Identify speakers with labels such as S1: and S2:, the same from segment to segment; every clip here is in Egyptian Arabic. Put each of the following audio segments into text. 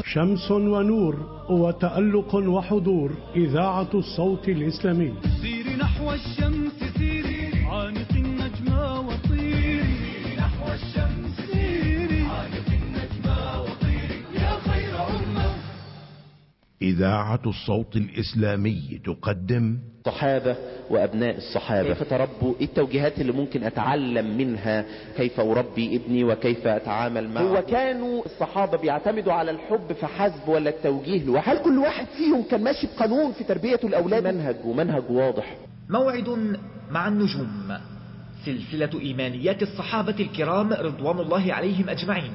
S1: شمس ونور وتألق وحضور إذاعة الصوت الإسلامي
S2: سيري نحو الشمس سيري عانق النجمة وطيري نحو الشمس سيري عانق النجمة وطيري يا خير أمة
S3: إذاعة الصوت الإسلامي تقدم
S4: الصحابة وأبناء الصحابة كيف تربوا إيه التوجيهات اللي ممكن أتعلم منها كيف أربي ابني وكيف أتعامل معه هو كانوا الصحابة بيعتمدوا على الحب فحسب ولا التوجيه لوحده هل كل واحد فيهم كان ماشي بقانون في تربية الأولاد منهج ومنهج واضح
S5: موعد مع النجوم سلسلة إيمانيات الصحابة الكرام رضوان الله عليهم أجمعين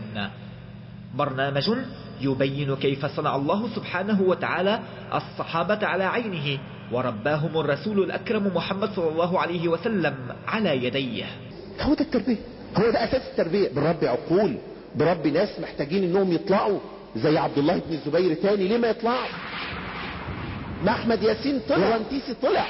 S5: برنامج يبين كيف صنع الله سبحانه وتعالى الصحابة على عينه ورباهم الرسول الأكرم محمد صلى الله عليه وسلم على يديه
S4: هو ده التربية هو ده أساس التربية بربي عقول بربي ناس محتاجين انهم يطلعوا زي عبد الله بن الزبير تاني ليه ما يطلعوا ما احمد ياسين طلع ورنتيسي طلع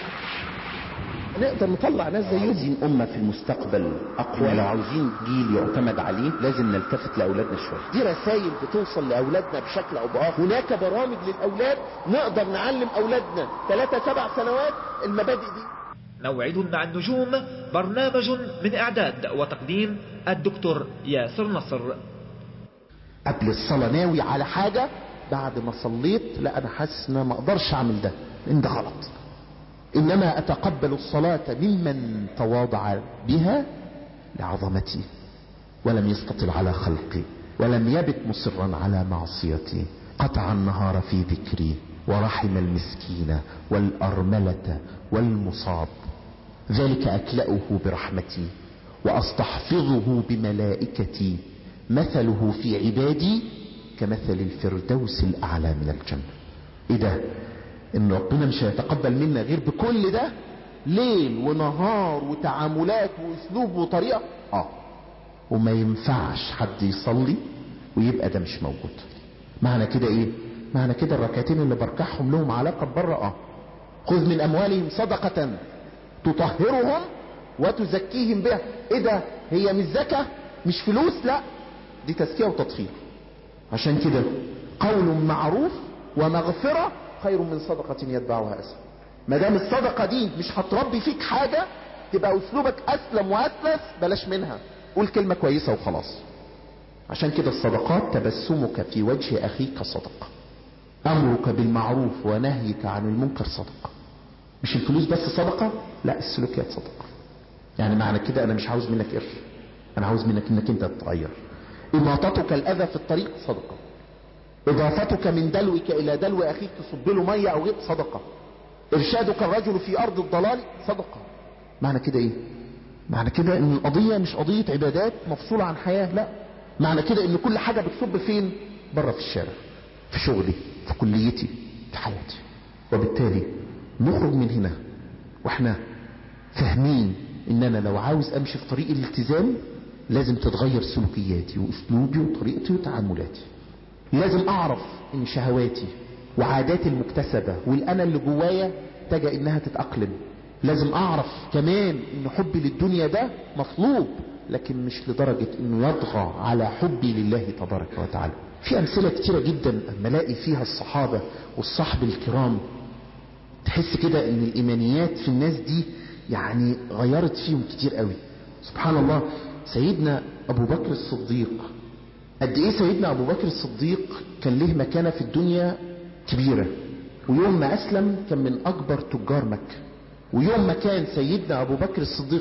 S4: نقدر نطلع ناس زيهم عاوزين أمة في المستقبل أقوى لو عاوزين جيل يعتمد عليه لازم نلتفت لأولادنا شوية دي رسائل بتوصل لأولادنا بشكل أو بآخر هناك برامج للأولاد نقدر نعلم أولادنا ثلاثة سبع سنوات المبادئ دي
S5: موعد مع النجوم برنامج من إعداد وتقديم الدكتور ياسر نصر
S4: قبل الصلاة ناوي على حاجة بعد ما صليت لا أنا حاسس إن أنا ما أقدرش أعمل ده لأن ده غلط إنما أتقبل الصلاة ممن تواضع بها لعظمتي ولم يستطل على خلقي ولم يبت مصرا على معصيتي قطع النهار في ذكري ورحم المسكين والأرملة والمصاب ذلك أكلأه برحمتي وأستحفظه بملائكتي مثله في عبادي كمثل الفردوس الأعلى من الجنة إيه ده ان ربنا مش هيتقبل منا غير بكل ده ليل ونهار وتعاملات واسلوب وطريقة اه وما ينفعش حد يصلي ويبقى ده مش موجود معنى كده ايه معنى كده الركعتين اللي بركعهم لهم علاقة بره اه خذ من اموالهم صدقة تطهرهم وتزكيهم بها ايه ده هي مش زكاة مش فلوس لا دي تزكية وتطهير عشان كده قول معروف ومغفرة خير من صدقة يتبعها أسر ما دام الصدقة دي مش هتربي فيك حاجة تبقى أسلوبك أسلم وأسلس بلاش منها قول كلمة كويسة وخلاص عشان كده الصدقات تبسمك في وجه أخيك صدقة أمرك بالمعروف ونهيك عن المنكر صدقة مش الفلوس بس صدقة لا السلوكيات صدقة يعني معنى كده أنا مش عاوز منك قرش أنا عاوز منك إنك أنت تتغير إماطتك الأذى في الطريق صدقة إضافتك من دلوك إلى دلو أخيك تصب له مية أو غير صدقة إرشادك الرجل في أرض الضلال صدقة معنى كده إيه معنى كده إن القضية مش قضية عبادات مفصولة عن حياة لا معنى كده إن كل حاجة بتصب فين بره في الشارع في شغلي في كليتي في حياتي وبالتالي نخرج من هنا واحنا فاهمين ان انا لو عاوز امشي في طريق الالتزام لازم تتغير سلوكياتي واسلوبي وطريقتي وتعاملاتي لازم اعرف ان شهواتي وعاداتي المكتسبة والانا اللي جوايا تجا انها تتأقلم لازم اعرف كمان ان حبي للدنيا ده مطلوب لكن مش لدرجة انه يطغى على حبي لله تبارك وتعالى في امثلة كتيرة جدا اما الاقي فيها الصحابة والصحب الكرام تحس كده ان الايمانيات في الناس دي يعني غيرت فيهم كتير قوي سبحان الله سيدنا ابو بكر الصديق قد ايه سيدنا ابو بكر الصديق كان له مكانة في الدنيا كبيرة ويوم ما اسلم كان من اكبر تجار مكة ويوم ما كان سيدنا ابو بكر الصديق